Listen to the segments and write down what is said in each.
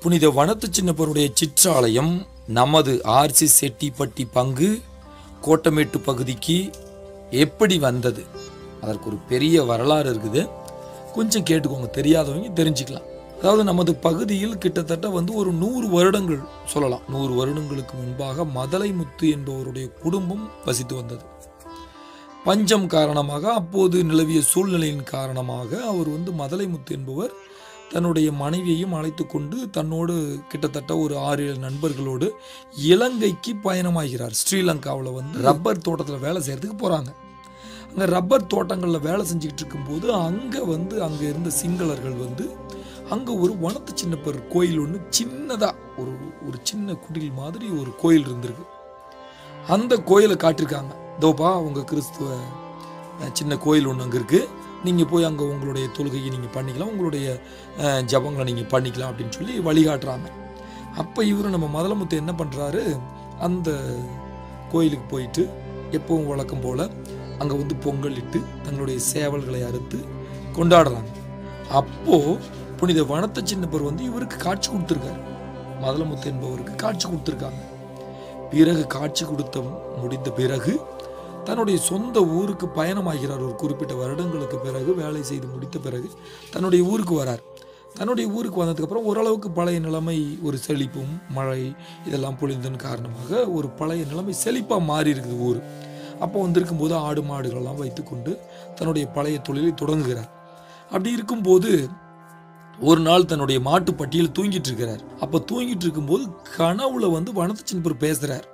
புனித வனத்து சின்னப்பருடைய சிற்றாலயம் நமது ஆர்சி செட்டிப்பட்டி பங்கு கோட்டமேட்டு பகுதிக்கு எப்படி வந்தது அதற்கு ஒரு பெரிய வரலாறு இருக்குது கொஞ்சம் கேட்டுக்கோங்க தெரியாதவங்க தெரிஞ்சுக்கலாம் அதாவது நமது பகுதியில் கிட்டத்தட்ட வந்து ஒரு நூறு வருடங்கள் சொல்லலாம் நூறு வருடங்களுக்கு முன்பாக மதலை முத்து என்பவருடைய குடும்பம் வசித்து வந்தது பஞ்சம் காரணமாக அப்போது நிலவிய சூழ்நிலையின் காரணமாக அவர் வந்து மதலைமுத்து என்பவர் தன்னுடைய மனைவியையும் அழைத்து கொண்டு தன்னோடு கிட்டத்தட்ட ஒரு ஆறு ஏழு நண்பர்களோடு இலங்கைக்கு பயணமாகிறார் ஸ்ரீலங்காவில் வந்து ரப்பர் தோட்டத்தில் வேலை செய்கிறதுக்கு போகிறாங்க அங்கே ரப்பர் தோட்டங்களில் வேலை செஞ்சுக்கிட்டு இருக்கும்போது அங்கே வந்து அங்கே இருந்த சிங்களர்கள் வந்து அங்கே ஒரு வனத்து சின்னப்பர் கோயில் ஒன்று சின்னதாக ஒரு ஒரு சின்ன குடில் மாதிரி ஒரு கோயில் இருந்திருக்கு அந்த கோயிலை காட்டியிருக்காங்க தோப்பா உங்கள் கிறிஸ்துவ அஹ், சின்ன கோயில் ஒன்று அங்கே இருக்குது நீங்கள் போய் அங்கே உங்களுடைய தொழுகையை நீங்கள் பண்ணிக்கலாம் உங்களுடைய அஹ், ஜெபங்களை நீங்கள் பண்ணிக்கலாம் அப்படின்னு சொல்லி வழிகாட்டுறாங்க அப்போ இவர் நம்ம முதலமுத்து என்ன பண்ணுறாரு அந்த கோயிலுக்கு போயிட்டு எப்பவும் வழக்கம் போல் அங்கே வந்து பொங்கல் இட்டு தங்களுடைய சேவல்களை அறுத்து கொண்டாடுறாங்க அப்போது புனித வனத்த சின்னப்பர் வந்து இவருக்கு காட்சி கொடுத்துருக்காரு மதலமுத்து என்பவருக்கு காட்சி கொடுத்துருக்காங்க பிறகு காட்சி கொடுத்த முடிந்த பிறகு தன்னுடைய சொந்த ஊருக்கு பயணமாகிறார் ஒரு குறிப்பிட்ட வருடங்களுக்கு பிறகு வேலை செய்து முடித்த பிறகு தன்னுடைய ஊருக்கு வரார் தன்னுடைய ஊருக்கு வந்ததுக்கப்புறம் ஓரளவுக்கு பழைய நிலைமை ஒரு செழிப்பும் மழை இதெல்லாம் பொழிந்தன் காரணமாக ஒரு பழைய நிலைமை செழிப்பாக மாறி இருக்குது ஊர் அப்போ வந்திருக்கும் போது ஆடு மாடுகளெல்லாம் வைத்துக்கொண்டு தன்னுடைய பழைய தொழிலை தொடங்குகிறார் அப்படி இருக்கும்போது ஒரு நாள் தன்னுடைய மாட்டு பட்டியல் தூங்கிட்டு இருக்கிறார் அப்ப தூங்கிட்டு இருக்கும்போது கனவுல வந்து வனத்து சின்னப்பர் பேசுறார்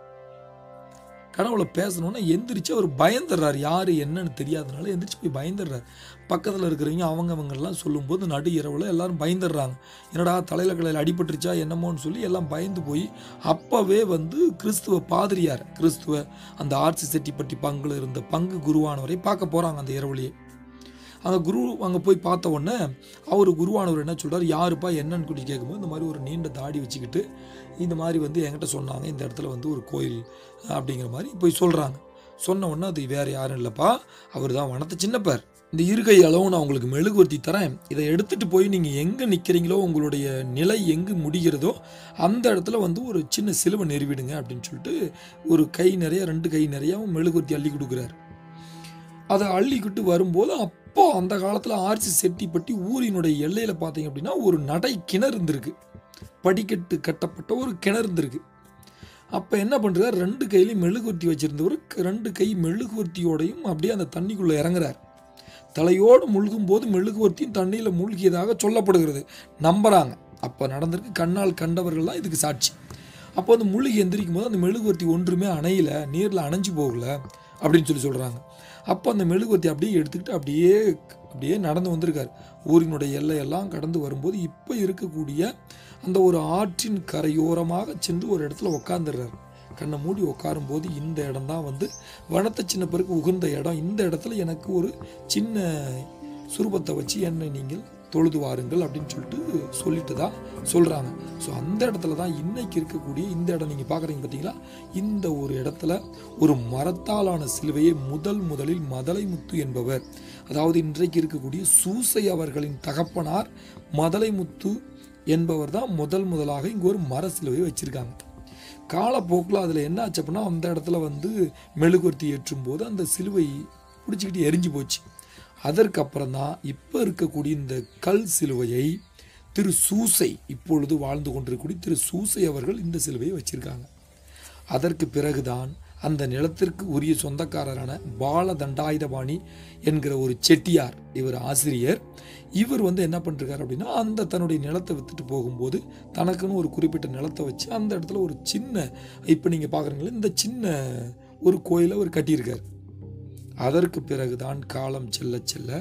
கனவுல பேசணும்னா எந்திரிச்சு அவர் பயந்துடுறார் யாரு என்னன்னு தெரியாதனால எந்திரிச்சு போய் பயந்துடுறார் பக்கத்தில் இருக்கிறவங்க அவங்க அவங்கெல்லாம் சொல்லும்போது நடு இரவுல எல்லாரும் பயந்துடுறாங்க என்னடா தலையில கலையில் அடிபட்டுருச்சா என்னமோன்னு சொல்லி எல்லாம் பயந்து போய் அப்பவே வந்து கிறிஸ்துவ பாதிரியார் கிறிஸ்துவ அந்த ஆர்சி செட்டிப்பட்டி பங்குல இருந்த பங்கு குருவானவரை பார்க்க போறாங்க அந்த இரவுலயே அந்த குரு அங்கே போய் பார்த்த உடனே அவர் குருவானவர் என்ன சொல்றாரு யாருப்பா என்னன்னு கூட்டி கேட்கும்போது இந்த மாதிரி ஒரு நீண்ட தாடி வச்சுக்கிட்டு இந்த மாதிரி வந்து என்கிட்ட சொன்னாங்க இந்த இடத்துல வந்து ஒரு கோயில் அப்படிங்கிற மாதிரி போய் சொல்கிறாங்க சொன்ன உடனே அது வேறு யாரும் இல்லைப்பா அவர் தான் வனத்தை சின்னப்பர் இந்த இருகை அளவு நான் உங்களுக்கு மெழுகுவர்த்தி தரேன் இதை எடுத்துகிட்டு போய் நீங்கள் எங்கே நிற்கிறீங்களோ உங்களுடைய நிலை எங்கு முடிகிறதோ அந்த இடத்துல வந்து ஒரு சின்ன சிலுவை நிறுவிடுங்க அப்படின்னு சொல்லிட்டு ஒரு கை நிறைய ரெண்டு கை நிறையாவும் மெழுகுவர்த்தி அள்ளி கொடுக்குறாரு அதை அள்ளிக்கிட்டு வரும்போது அப்போ அந்த காலத்தில் ஆர்சி செட்டிப்பட்டி ஊரினுடைய எல்லையில் பார்த்தீங்க அப்படின்னா ஒரு நடை கிணறு இருந்திருக்கு படிக்கட்டு கட்டப்பட்ட ஒரு கிணறு இருந்திருக்கு அப்போ என்ன பண்ணுறாரு ரெண்டு கையிலையும் மெழுகுவர்த்தி வச்சிருந்தவர் ரெண்டு கை மெழுகுவர்த்தியோடையும் அப்படியே அந்த தண்ணிக்குள்ளே இறங்குறார் தலையோடு முழுகும் போது மெழுகுவர்த்தியும் தண்ணியில் மூழ்கியதாக சொல்லப்படுகிறது நம்புறாங்க அப்போ நடந்திருக்கு கண்ணால் கண்டவர்கள்லாம் இதுக்கு சாட்சி அப்போ அந்த முழுகி எந்திரிக்கும் போது அந்த மெழுகுவர்த்தி ஒன்றுமே அணையல நீரில் அணைஞ்சு போகல அப்படின்னு சொல்லி சொல்கிறாங்க அப்போ அந்த மெழுகுவர்த்தி அப்படியே எடுத்துக்கிட்டு அப்படியே அப்படியே நடந்து வந்திருக்கார் ஊரினுடைய எல்லையெல்லாம் கடந்து வரும்போது இப்போ இருக்கக்கூடிய அந்த ஒரு ஆற்றின் கரையோரமாக சென்று ஒரு இடத்துல உட்காந்துடுறாரு கண்ணை மூடி உட்காரும்போது இந்த இடம் தான் வந்து வனத்தை சின்ன பிறகு உகந்த இடம் இந்த இடத்துல எனக்கு ஒரு சின்ன சுரூபத்தை வச்சு என்னை நீங்கள் தொழுது வாருங்கள் அப்படின்னு சொல்லிட்டு சொல்லிட்டு தான் சொல்கிறாங்க ஸோ அந்த இடத்துல தான் இன்னைக்கு இருக்கக்கூடிய இந்த இடம் நீங்கள் பார்க்குறீங்க பார்த்தீங்களா இந்த ஒரு இடத்துல ஒரு மரத்தாலான சிலுவையை முதல் முதலில் மதலைமுத்து என்பவர் அதாவது இன்றைக்கு இருக்கக்கூடிய சூசை அவர்களின் தகப்பனார் மதலைமுத்து என்பவர் தான் முதல் முதலாக இங்கே ஒரு மர சிலுவையை வச்சுருக்காங்க காலப்போக்கில் அதில் என்ன ஆச்சு அப்படின்னா அந்த இடத்துல வந்து மெழுகுவர்த்தி ஏற்றும் போது அந்த சிலுவை பிடிச்சிக்கிட்டு எரிஞ்சு போச்சு அதற்கப்புறம் தான் இப்போ இருக்கக்கூடிய இந்த கல் சிலுவையை திரு சூசை இப்பொழுது வாழ்ந்து கொண்டிருக்கக்கூடிய திரு சூசை அவர்கள் இந்த சிலுவையை வச்சிருக்காங்க அதற்கு பிறகுதான் அந்த நிலத்திற்கு உரிய சொந்தக்காரரான பால தண்டாயுதபாணி என்கிற ஒரு செட்டியார் இவர் ஆசிரியர் இவர் வந்து என்ன பண்ணிருக்காரு அப்படின்னா அந்த தன்னுடைய நிலத்தை வித்துட்டு போகும்போது தனக்குன்னு ஒரு குறிப்பிட்ட நிலத்தை வச்சு அந்த இடத்துல ஒரு சின்ன இப்போ நீங்கள் பார்க்குறீங்களா இந்த சின்ன ஒரு கோயிலை அவர் கட்டியிருக்கார் அதற்கு பிறகுதான் காலம் செல்ல செல்ல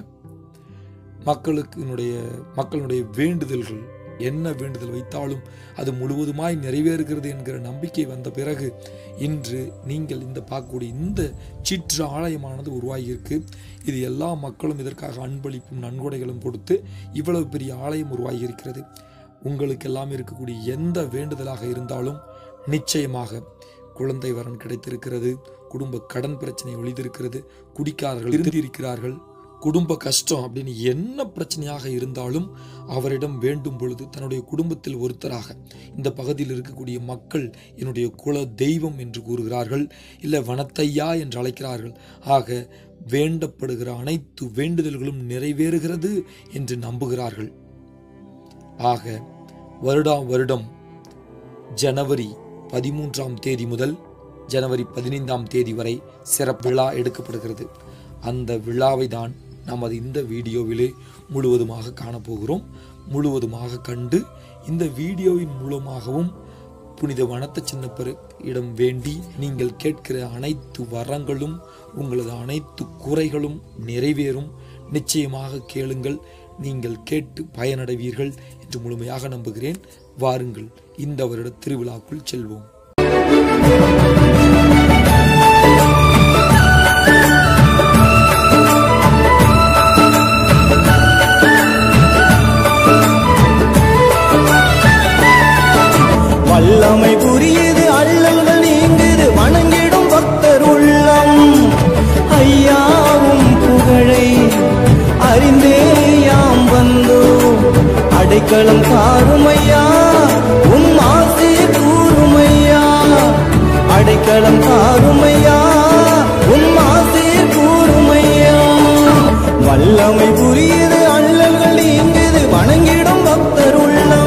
மக்களுக்கினுடைய மக்களுடைய வேண்டுதல்கள் என்ன வேண்டுதல் வைத்தாலும் அது முழுவதுமாய் நிறைவேறுகிறது என்கிற நம்பிக்கை வந்த பிறகு இன்று நீங்கள் இந்த பார்க்கக்கூடிய இந்த சிற்று ஆலயமானது உருவாகியிருக்கு இது எல்லா மக்களும் இதற்காக அன்பளிப்பும் நன்கொடைகளும் கொடுத்து இவ்வளவு பெரிய ஆலயம் உருவாகி இருக்கிறது உங்களுக்கு எல்லாம் இருக்கக்கூடிய எந்த வேண்டுதலாக இருந்தாலும் நிச்சயமாக குழந்தை வரன் கிடைத்திருக்கிறது குடும்ப கடன் பிரச்சனை ஒழிந்திருக்கிறது குடிக்காரர்கள் இருந்திருக்கிறார்கள் குடும்ப கஷ்டம் அப்படின்னு என்ன பிரச்சனையாக இருந்தாலும் அவரிடம் வேண்டும் பொழுது தன்னுடைய குடும்பத்தில் ஒருத்தராக இந்த பகுதியில் இருக்கக்கூடிய மக்கள் என்னுடைய குல தெய்வம் என்று கூறுகிறார்கள் இல்லை வனத்தையா என்று அழைக்கிறார்கள் ஆக வேண்டப்படுகிற அனைத்து வேண்டுதல்களும் நிறைவேறுகிறது என்று நம்புகிறார்கள் ஆக வருடா வருடம் ஜனவரி பதிமூன்றாம் தேதி முதல் ஜனவரி பதினைந்தாம் தேதி வரை சிறப்பு விழா எடுக்கப்படுகிறது அந்த விழாவை தான் நமது இந்த வீடியோவிலே முழுவதுமாக காணப்போகிறோம் முழுவதுமாக கண்டு இந்த வீடியோவின் மூலமாகவும் புனித வனத்த சின்னப்பரு இடம் வேண்டி நீங்கள் கேட்கிற அனைத்து வரங்களும் உங்களது அனைத்து குறைகளும் நிறைவேறும் நிச்சயமாக கேளுங்கள் நீங்கள் கேட்டு பயனடைவீர்கள் என்று முழுமையாக நம்புகிறேன் வாருங்கள் இந்த வருட திருவிழாக்குள் செல்வோம் வல்லமை புரியுது அள்ளல்கள் நீங்குது வணங்கிடும் பக்தர் உள்ளம் ஐயாவும் புகழை அறிந்தே யாம் வந்தோ அடைக்கலம் காருமையா உம் ஆசை கூறுமையா அடைக்கலம் காருமையா உம் ஆசை கூறுமையா வல்லமை புரியுது அள்ளல்கள் நீங்குது வணங்கிடும் பக்தர் உள்ளம்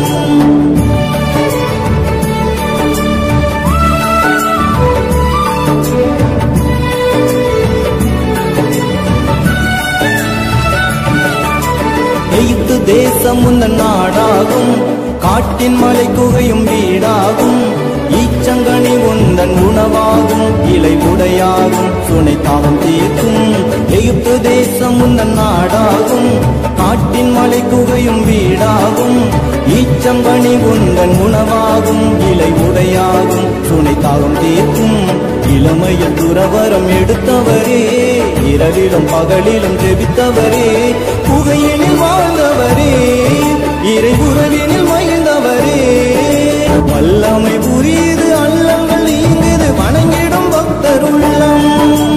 எகிப்து தேசம் உந்தன் நாடாகும் காட்டின் மலை குகையும் வீடாகும் ஈச்சங்கனி உந்தன் உணவாகும் இலை உடையாகும் சுனை தாவம் தீர்க்கும் எகிப்து தேசம் உந்தன் நாடாகும் காட்டின் மலை குகையும் வீடாகும் ஈச்சங்கனி உந்தன் உணவாகும் இலை உடையாகும் சுனை தாவம் தீர்க்கும் இளமையில் துறவரம் எடுத்தவரே இரவிலும் பகலிலும் ஜெபித்தவரே புகையினில் வாழ்ந்தவரே இறை உறவினில் மகிழ்ந்தவரே வல்லமை புரியுது அல்லங்கள் நீங்குது வணங்கிடும் பக்தர் உள்ளம்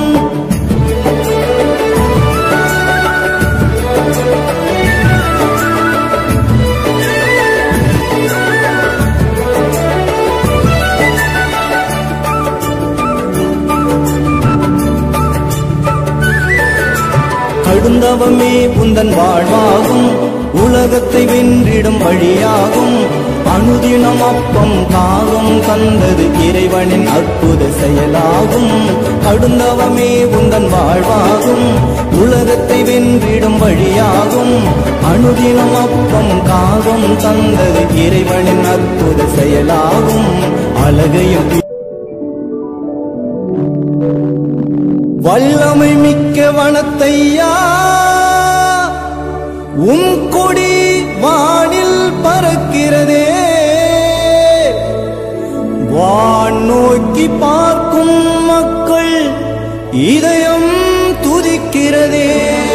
கடுந்தவமே உந்தன் வாழ்வாகும் உலகத்தை வென்றிடும் வழியாகும் அனுதினம் அப்பம் காகம் தந்தது இறைவனின் அற்புத செயலாகும் கடுந்தவமே உந்தன் வாழ்வாகும் உலகத்தை வென்றிடும் வழியாகும் அனுதினம் அப்பம் காகம் தந்தது இறைவனின் அற்புத செயலாகும் அழகையும் வல்லமை மிக்க வனத்தையா உம் கொடி வானில் பறக்கிறதே வான் நோக்கி பார்க்கும் மக்கள் இதயம் துதிக்கிறதே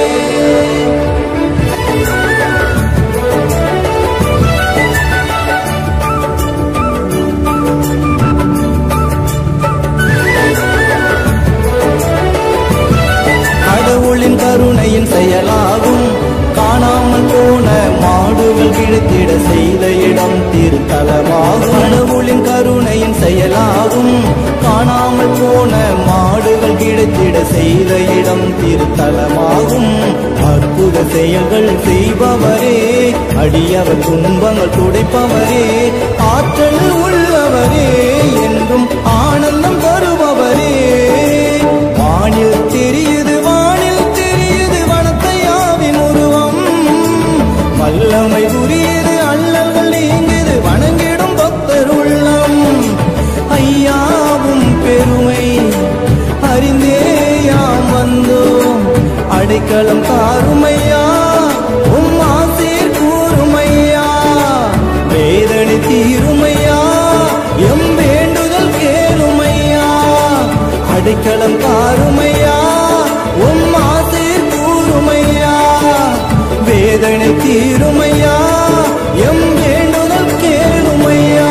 கடவுளின் கருணையின் செயலாகும் காணாமல் போன மாடுகள் கிடைத்திட செய்த இடம் திருத்தலமாகும் கடவுளின் கருணையின் செயலாகும் காணாமல் போன மாடுகள் கிடைத்திட செய்த இடம் திருத்தலமாகும் அற்புத செயல்கள் செய்பவரே அடியவர் துன்பங்கள் துடைப்பவரே ஆற்றல் உள்ளவரே என்றும் ஆனந்தம் தருபவரே வானில் தெரியுது வானில் தெரியுது வனத்தையாவின் உருவம் வல்லமை புரியுது அல்லல்கள் நீங்குது வணங்கிடும் பக்தர் உள்ளம் ஐயாவும் பெருமை அறிந்தே யாம் வந்தோம் அடைக்கலம் தாருமையா உம் ஆசீர் கூறுமையா வேதனை தீருமையா எம் வேண்டுதல் கேளுமையா அடைக்கலம் தாருமையா உம் ஆசீர் கூறுமையா வேதனை தீருமையா எம் வேண்டுதல் கேளுமையா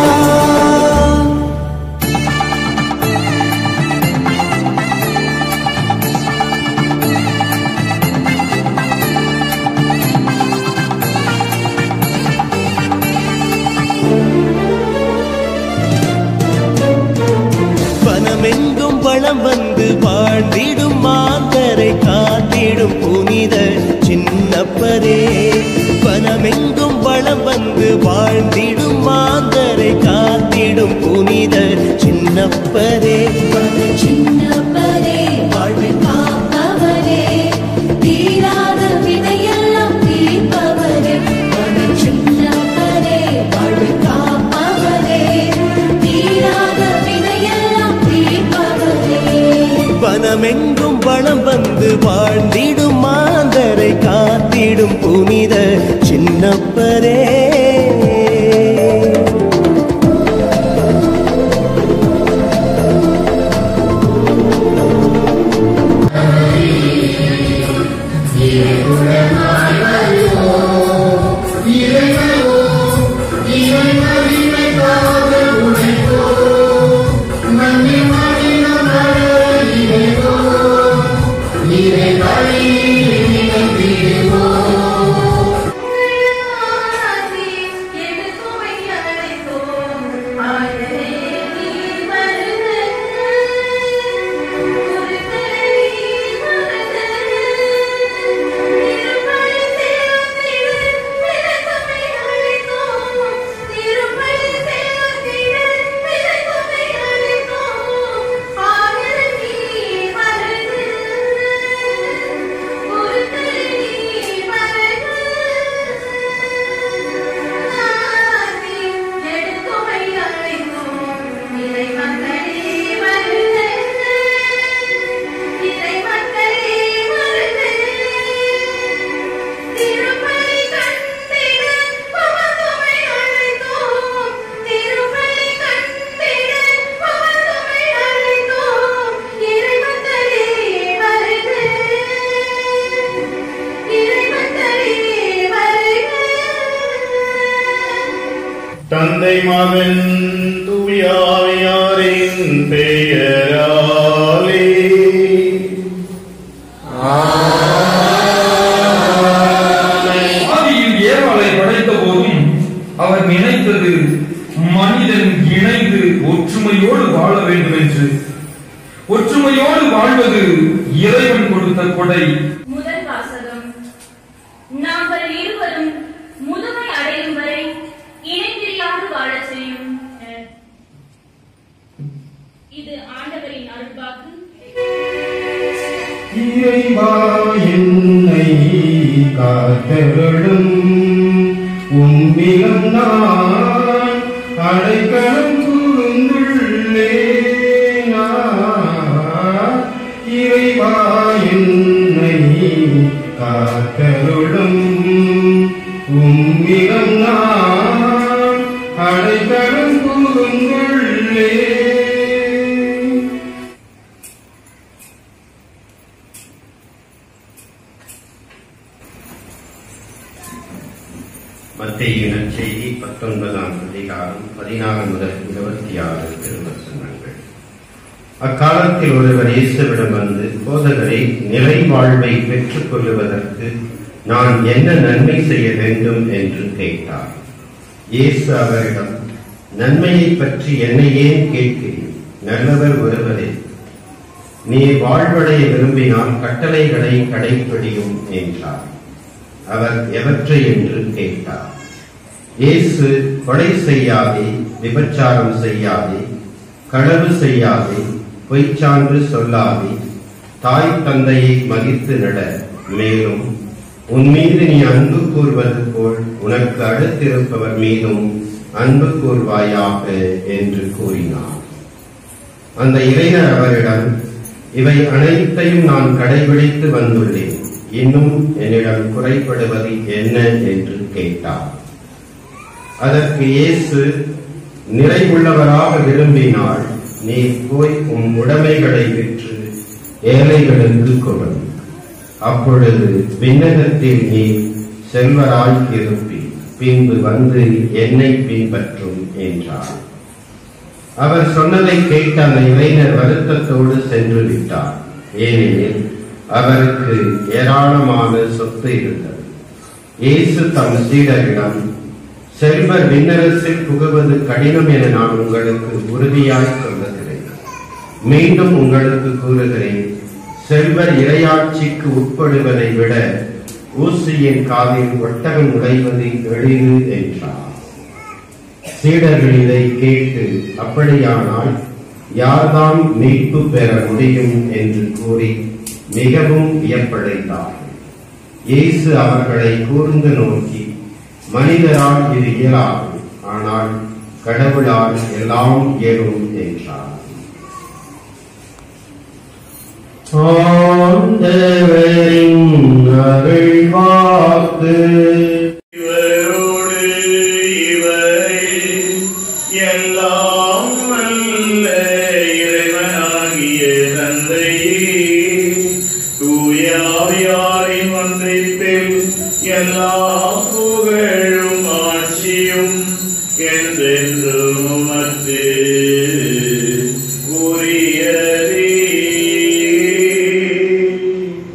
சின்னப்பரே வனமெங்கும் வளம் வந்து வாழ்ந்திடும் மாந்தரை காத்திடும் புனிதர் சின்னப்பரே சின்னப்பரே வாழ்வை காப்பவரே தீராத வினையெல்லாம் தீர்ப்பவரே மன சின்னப்பரே வாழ்வை காப்பவரே தீராத வினையெல்லாம் தீர்ப்பவரே வனமெங்கும் வளம் வந்து வாழ்ந்திடும் மாந்தரை காத்திடும் புனித சின்னப்பரே தந்தை மகன் துவியாவியாரின் பெயராலே ஆதியில் ஏவாளை படைத்த போதும் அவர் நினைத்தது மனிதன் இணைந்து ஒற்றுமையோடு வாழ வேண்டும் என்று ஒற்றுமையோடு வாழ்வது இறைவன் கொடுத்த கொடை முதல் வாசகம் நாங்கள் இருவரும் முதுமை அடையும் வரை இணைந்திரியாது வாழச் செய்யும் இது ஆண்டவரின் அருள்வாக்கு இறைவா என்னை காத்தருளும் உன்னிலும் நான் அடைக்கலம் கூர்ந்துள்ளே இறைவா என்னை காத்தருளும் உம்மிடம் நான் அடைக்கலம் கூர்ந்துள்ளே மத்திய செய்தி பத்தொன்பதாம் அதிகாரம் பதினாறு முதல் இருபத்தி ஆறு திருவசனங்கள் அக்காலத்தில் ஒருவர் இயேசுவிடம் வந்து போதகரை நிலை வாழ்வை பெற்றுக் கொள்ளுவதற்கு நான் என்ன நன்மை செய்ய வேண்டும் என்று கேட்டார் இயேசு அவரிடம் நன்மையை பற்றி என்னை ஏன் கேட்கிறேன் நல்லவர் ஒருவரே நீ வாழ்வடைய விரும்பினால் கட்டளைகளை கடைப்பிடியும் என்றார் அவர் எவற்றை என்று கேட்டார் இயேசு கொலை செய்யாதே விபச்சாரம் செய்யாதே களவு செய்யாதே பொய்ச்சான்று சொல்லாதே தாய் தந்தையை மதித்து நட மேலும் உன் மீது நீ அன்பு கூர்வது போல் உனக்கு அடுத்திருப்பவர் மீதும் அன்பு கூர்வாயாக என்று கூறினார் அந்த இளைஞர் அவரிடம் இவை அனைத்தையும் நான் கடைபிடித்து வந்துள்ளேன் இன்னும் என்னிடம் குறைபடுவது என்ன என்று கேட்டார் அதற்கு இயேசு நிறைவுள்ளவராக விரும்பினால் நீ போய் உம் உடைமைகளை விற்று ஏழைகளுக்கு கொடு அப்பொழுது விண்ணகத்தில் நீ செல்வராய் இருப்பி பின்பு வந்து என்னை பின்பற்றும் என்றார் அவர் சொன்னதை கேட்ட அந்த இளைஞர் வருத்தத்தோடு சென்று விட்டார் ஏனெனில் அவருக்கு ஏராளமான சொத்து இருந்தது இயேசு தம் சீடரிடம் செல்வர் விண்ணரசில் புகுவது கடினம் என நான் உங்களுக்கு உறுதியாய் சொல்லுகிறேன் மீண்டும் உங்களுக்கு கூறுகிறேன் செல்வர் இரையாட்சிக்கு உட்படுவதை விட ஊசியின் காதில் ஒட்டகம் நுழைவது எளிது என்றார் சீடர்கள் இதை கேட்டு அப்படியானால் யார்தான் மீட்பு பெற முடியும் என்று கூறி மிகவும் வியப்படைந்தார்கள் இயேசு அவர்களை கூர்ந்து நோக்கி மனிதரால் இது இயலாது ஆனால் கடவுளால் எல்லாம் இயலும் என்றார் ஆண்டவரின் அருள்வாக்கு இவரோடு இவரை எல்லாம் வல்ல இறைவனாகிய தந்தையே தூயாவியாரின் ஒன்றிப்பில் எல்லா புகழும் ஆட்சியும் என்றென்றும் உமக்கு உரியதே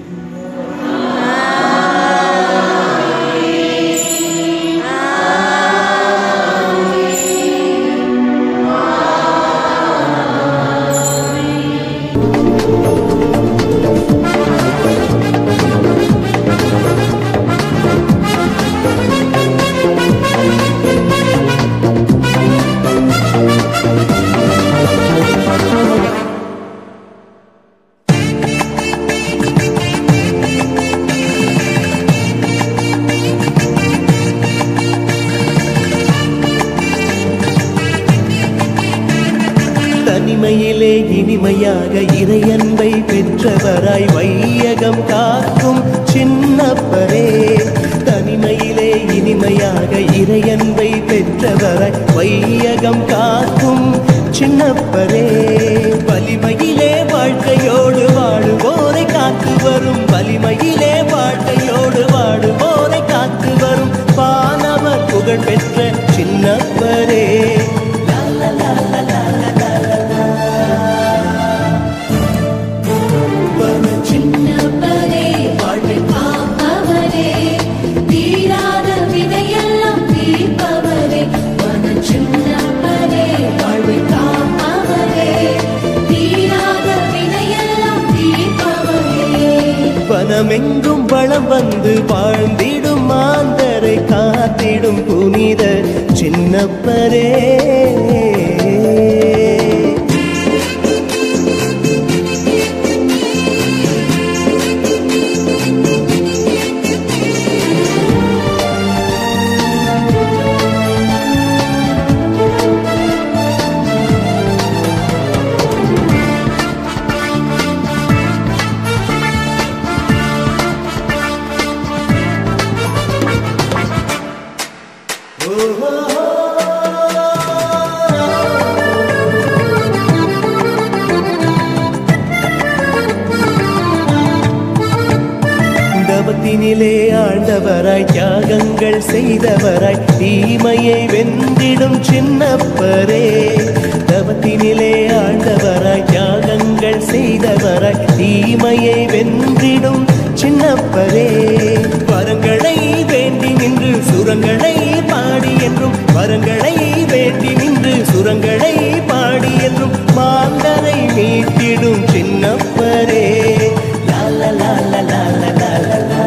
தனிமையிலே இனிமையாக இறையன்பை பெற்றவராய் வையகம் காக்கும் சின்னப்பரே தனிமையிலே இனிமையாக இறையன்பை பெற்றவராய் வையகம் காக்கும் சின்னப்பரே வலிமையிலே வாழ்க்கையோடு வாழுவோரை காத்து வரும் வலிமையிலே வாழ்க்கையோடு வாழுவோரை காத்து வரும் பானவர் புகழ் பெற்ற சின்னப்பரே லா லா லா லா லா லா லா சின்னப்பரே வாழ்வை காப்பவரே தீராத வினையெல்லாம் தீர்ப்பவரே வன சின்னப்பரே வாழ்வை காப்பவரே தீராத வினையெல்லாம் தீர்ப்பவரே வனமெங்கும் வளம் வந்து வாழ்ந்திடும் மாந்தரை காத்திடும் புனித சின்னப்பரே தவத்தினிலே ஆழ்ந்தவராய் தியாகங்கள் செய்தவராய் தீமையை வென்றிடும் சின்னப்பரே தவத்தினிலே ஆழ்ந்தவராய் தியாகங்கள் செய்தவராய் தீமையை வென்றிடும் சின்னப்பரே வரங்களை வேண்டி நின்று சுரங்களை பாடி என்றும் வரங்களை வேண்டி நின்று சுரங்களை பாடி என்றும் மாந்தரை மீட்டிடும் சின்னப்பரே லா லா லா லா லா லா லா லா லா.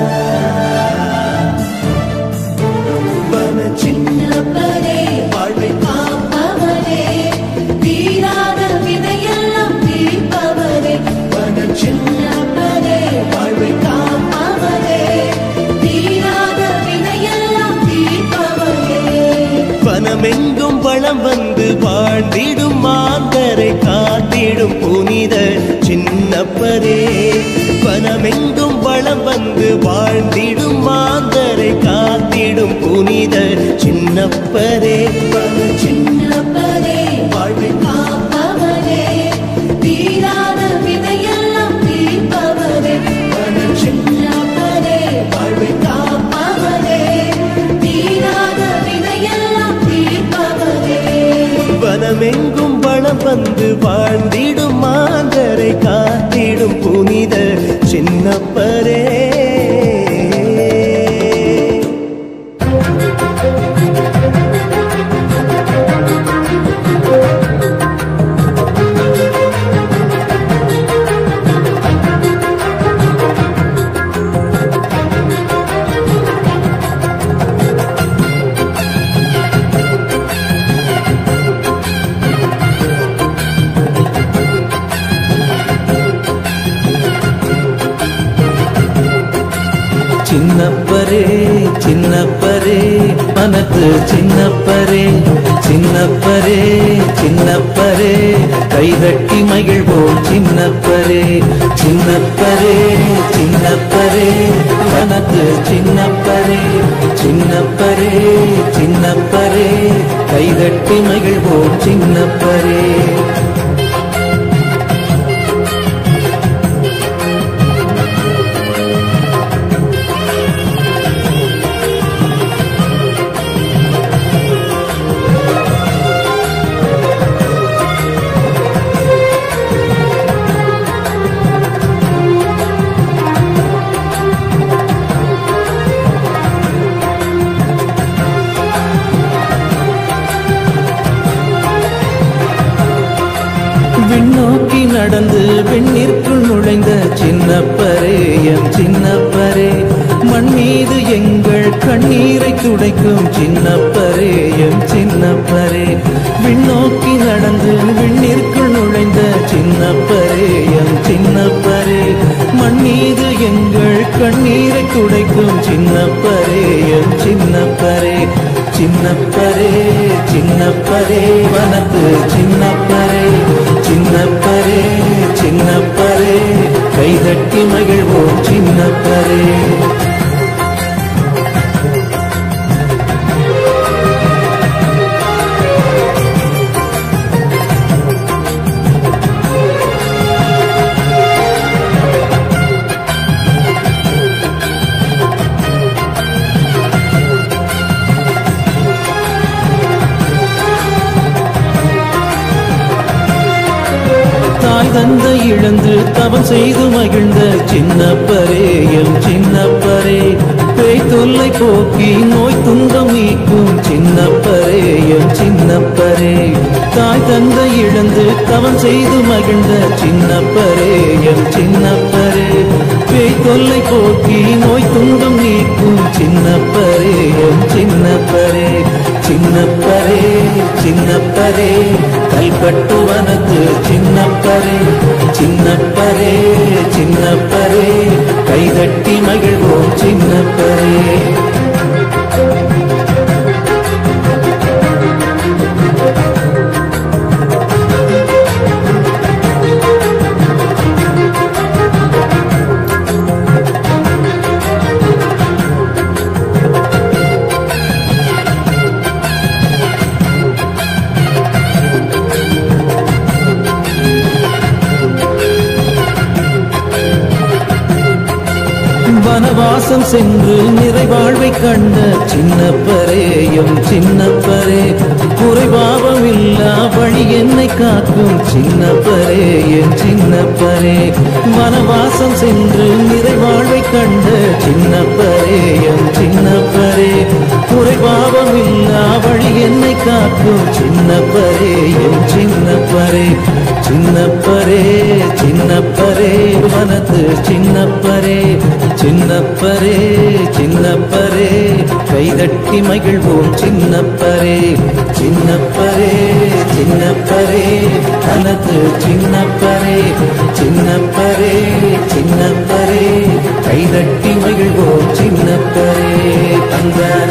வன சின்னப்பரே வாழ்வை காப்பவரே தீராத வினையெல்லாம் தீர்ப்பவரே வன சின்னப்பரே வாழ்வை காப்பவரே தீராத வினையெல்லாம் தீர்ப்பவரே வனமெங்கும் வளம் வந்து வாழ்ந்திடும் மாந்தரை காத்திடும் புனித சின்னப்பரே வனமெங்கும் வளம் வந்து வாழ்ந்திடும் மாந்தரை காத்திடும் புனித சின்னப்பரே வன சின்னப்பரே வாழ்வை காப்பவரே தீராத வினையெல்லாம் தீர்ப்பவரே வன சின்னப்பரே வாழ்வை காப்பவரே தீராத வினையெல்லாம் தீர்ப்பவரே வனமெங்கும் வளம் வந்து வாழ்ந்திடும் மாந்தரை காத்திடும் புனித சின்னப்பரே சின்னப்பரே சின்னப்பரே மனத்து சின்னப்பரே சின்னப்பரே சின்னப்பரே கைதட்டி மகிழ்வோம் சின்னப்பரே சின்னப்பரே சின்னப்பரே மனத்து சின்னப்பரே சின்னப்பரே சின்னப்பரே கைதட்டி மகிழ்வோம் சின்னப்பரே விண்ணோக்கி நடந்து வெண்ணிற்குள் நுழைந்த சின்னப்பரே எம் சின்னப்பரே மண் மீது எங்கள் கண்ணீரை துடைக்கும் சின்னப்பரே எம் சின்னப்பரே விண்ணோக்கி நடந்து விண்ணிற்குள் நுழைந்த சின்னப்பரே எம் சின்னப்பரே மண் மீது எங்கள் கண்ணீரை துடைக்கும் சின்னப்பரே எம் சின்னப்பரே சின்னப்பரே சின்னப்பரே வனத்து சின்னப்பரே சின்னப்பரே சின்னப்பரே கைதட்டி மகிழ்வோம் சின்னப்பரே தாய் தந்தை இழந்து தவம் செய்து மகிழ்ந்த சின்னப்பரே எம் சின்னப்பரே பேய் தொல்லை போக்கி நோய் துன்பம் நீக்கும் சின்னப்பரே எம் சின்னப்பரே தாய் தந்தை இழந்து தவம் செய்து மகிழ்ந்த சின்னப்பரே எம் சின்னப்பரே பேய் தொல்லை போக்கி நோய் துன்பம் நீக்கும் சின்னப்பரே எம் சின்னப்பரே சின்னப்பரே சின்னப்பரே கல்பட்டுவனத்து சின்னப்பரே சின்னப்பரே சின்னப்பரே கைதட்டி மகிழ்வோம் சின்னப்பரே வனவாசம் சென்று நிறைவாழ்வை கண்ட சின்னப்பரேயும் சின்னப்பரே குறைபாவம் இல்லா வழி என்னை காக்கும் சின்னப்பரே என் சின்னப்பரே வனவாசம் சென்று நிறைவாழ்வை கண்ட சின்னப்பரேயும் சின்னப்பரே குறைபாவம் இல்லா வழி என்னை காக்கும் சின்னப்பரே என் சின்னப்பரே சின்னப்பரே சின்னப்பரே வனத்து சின்னப்பரே சின்னப்பரே சின்னப்பரே கைதட்டி மகிழ்வோம் சின்னப்பரே சின்னப்பரே சின்னப்பரே வனத்து சின்னப்பரே சின்னப்பரே சின்னப்பரே கைதட்டி மகிழ்வோம் சின்னப்பரே தந்தான